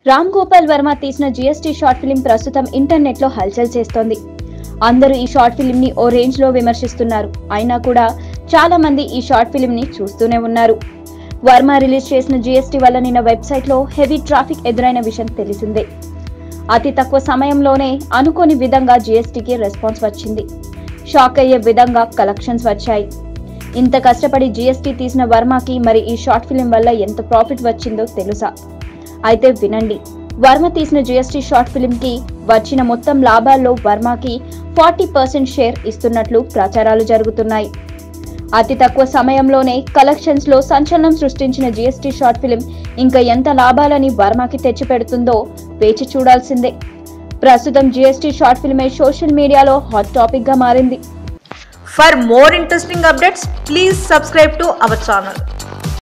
రామ్ గోపాల్ వర్మ తీసిన GST short film ప్రస్తుతం internet లో హల్చల్ చేస్తోంది అందరూ ఈ షార్ట్ ఫిలిం ని ఓ రేంజ్ లో విమర్శిస్తున్నారు అయినా కూడా చాలా మంది ఈ షార్ట్ ఫిలిం ని చూస్తూనే ఉన్నారు వర్మ రిలీజ్ చేసిన జీఎస్టీ వల్ల నిన్న వెబ్సైట్ లో హెవీ ట్రాఫిక్ ఎదురైన విషయం తెలిసిందే అతి తక్కువ సమయంలోనే అనుకోని విధంగా జీఎస్టీకి రెస్పాన్స్ వచ్చింది షాక్ అయ్యే విధంగా కలెక్షన్స్ వచ్చాయి ఇంత కష్టపడి జీఎస్టీ తీసిన వర్మకి మరి ఈ షార్ట్ ఫిలిం వల్ల ఎంత ప్రాఫిట్ వచ్చిందో తెలుసా అయితే వినండి వర్మ తీసిన జీఎస్టీ షార్ట్ ఫిలిం కి వచ్చిన మొత్తం లాభాల్లో వర్మకి ఫార్టీ పర్సెంట్ షేర్ ఇస్తున్నట్లు ప్రచారాలు జరుగుతున్నాయి అతి తక్కువ సమయంలోనే కలెక్షన్స్ లో సంచలనం సృష్టించిన జీఎస్టీ షార్ట్ ఫిలిం ఇంకా ఎంత లాభాలని వర్మకి తెచ్చిపెడుతుందో వేచి చూడాల్సిందే ప్రస్తుతం జీఎస్టీ షార్ట్ ఫిల్మే సోషల్ మీడియాలో హాట్ టాపిక్ గా మారింది For more interesting updates, please subscribe to our channel.